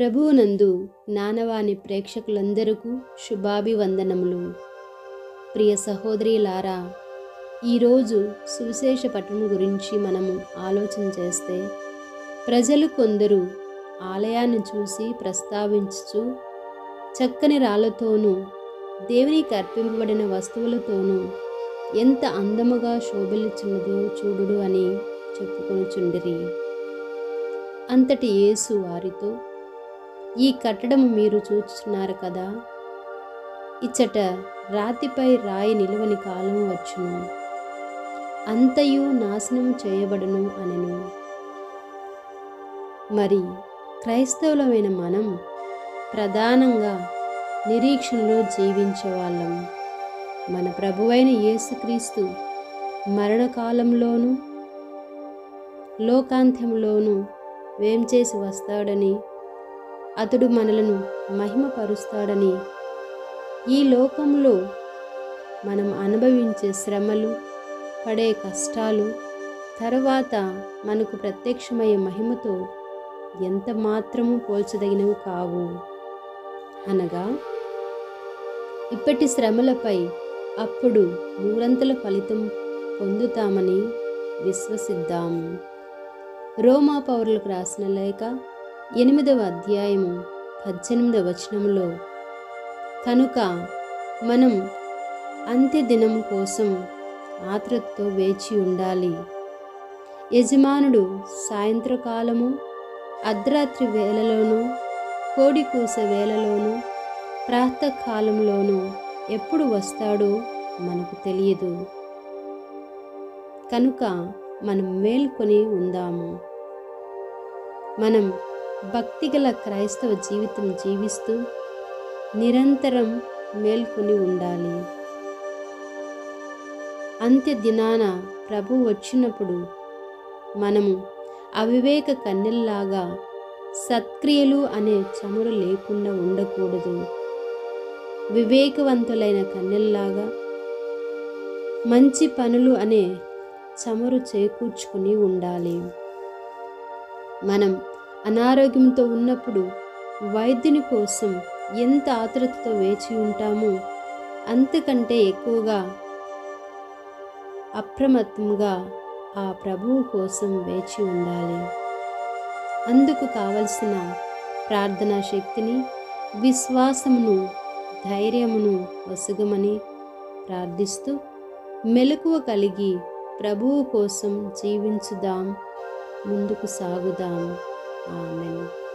ప్రభువునందు జ్ఞానవాణి ప్రేక్షకులందరకు శుభాభివందనములు ప్రియ సహోదరిలారా ఈరోజు సువిశేష పట్టణం గురించి మనము ఆలోచన చేస్తే ప్రజలు కొందరు ఆలయాన్ని చూసి ప్రస్తావించుచు చక్కని రాళ్ళతోనూ దేవునికి అర్పింపబడిన వస్తువులతోనూ ఎంత అందముగా శోభిల్చున్నదో చూడుడు అని చెప్పుకొనుచుండిరి అంతటి యేసు వారితో ఈ కట్టడం మీరు చూస్తున్నారు కదా ఇచ్చట రాతిపై రాయి నిలువని కాలం వచ్చును అంతయు నాశనం చేయబడును అనెను మరి క్రైస్తవులమైన మనం ప్రధానంగా నిరీక్షణలో జీవించే వాళ్ళం మన ప్రభువైన యేసుక్రీస్తు మరణకాలంలోనూ లోకాంత్యంలోనూ వేం చేసి వస్తాడని అతడు మనలను మహిమపరుస్తాడని ఈ లోకంలో మనం అనుభవించే శ్రమలు పడే కష్టాలు తర్వాత మనకు ప్రత్యక్షమయ్యే మహిమతో ఎంత మాత్రము పోల్చదగినవి కావు అనగా ఇప్పటి శ్రమలపై అప్పుడు మూడంతల ఫలితం పొందుతామని విశ్వసిద్దాము రోమా పౌరులకు రాసిన లేఖ ఎనిమిదవ అధ్యాయము పద్దెనిమిదవ వచనంలో కనుక మనం అంత్యదినం కోసం ఆతృతతో వేచి ఉండాలి యజమానుడు సాయంత్రకాలము అర్ధరాత్రి వేళలోనూ కోడి కూసే వేళలోనూ ప్రాతకాలంలోనూ ఎప్పుడు వస్తాడో మనకు తెలియదు కనుక మనం మేల్కొని ఉందాము మనం భక్తిగల క్రైస్తవ జీవితం జీవిస్తూ నిరంతరం మేల్కొని ఉండాలి అంత్య దినాన ప్రభు వచ్చినప్పుడు మనము అవివేక కన్నెల్లాగా సత్క్రియలు అనే చమురు లేకుండా ఉండకూడదు వివేకవంతులైన కన్నెల్లాగా మంచి పనులు అనే చమురు చేకూర్చుకుని ఉండాలి మనం అనారోగ్యంతో ఉన్నప్పుడు వైద్యుని కోసం ఎంత ఆతృతతో వేచి ఉంటామో అంతకంటే ఎక్కువగా అప్రమత్తంగా ఆ ప్రభువు కోసం వేచి ఉండాలి అందుకు కావలసిన ప్రార్థనా శక్తిని విశ్వాసమును ధైర్యమును వసుగమని ప్రార్థిస్తూ మెలకువ కలిగి ప్రభువు కోసం జీవించుదాం ముందుకు సాగుదాం ఆమెను